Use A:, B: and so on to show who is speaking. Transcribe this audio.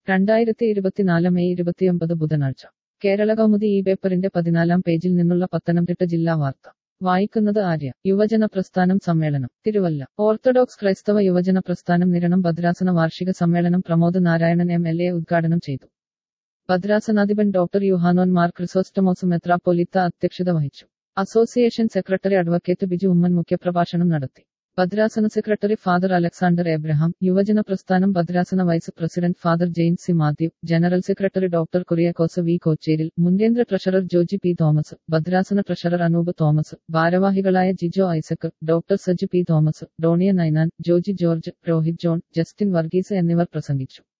A: രണ്ടായിരത്തി ഇരുപത്തിനാല് മെയ് ഇരുപത്തിയൊമ്പത് ബുധനാഴ്ച കേരള കൗമുദി ഈ പേപ്പറിന്റെ പതിനാലാം പേജിൽ നിന്നുള്ള പത്തനംതിട്ട ജില്ലാ വാർത്ത വായിക്കുന്നത് ആര്യ യുവജന പ്രസ്ഥാനം സമ്മേളനം തിരുവല്ല ഓർത്തഡോക്സ് ക്രൈസ്തവ യുവജന പ്രസ്ഥാനം നിരണം ഭദ്രാസന വാർഷിക സമ്മേളനം Pramod Narayanan M L A ഉദ്ഘാടനം ചെയ്തു ഭദ്രാസനാധിപൻ ഡോക്ടർ യുഹാനോൻ മാർ ക്രിസോസ്റ്റമോസ് മെത്രാപ്പൊലിത്ത അധ്യക്ഷത വഹിച്ചു association secretary advocate Biju Oommen മുഖ്യപ്രഭാഷണം നടത്തി ഭദ്രാസന സെക്രട്ടറി ഫാദർ അലക്സാണ്ടർ എബ്രഹാം യുവജന പ്രസ്ഥാനം ഭദ്രാസന vice president father James C Mathew general secretary doctor Kuriakose V Kocheril മുൻകേന്ദ്ര ട്രഷറർ ജോജി പി തോമസ് ഭദ്രാസന ട്രഷറർ അനൂപ് തോമസ് ഭാരവാഹികളായ Jijo Isaac doctor Saju P Thomas Donia Ninan Joji George Rohit John Justin Varghese എന്നിവർ പ്രസംഗിച്ചു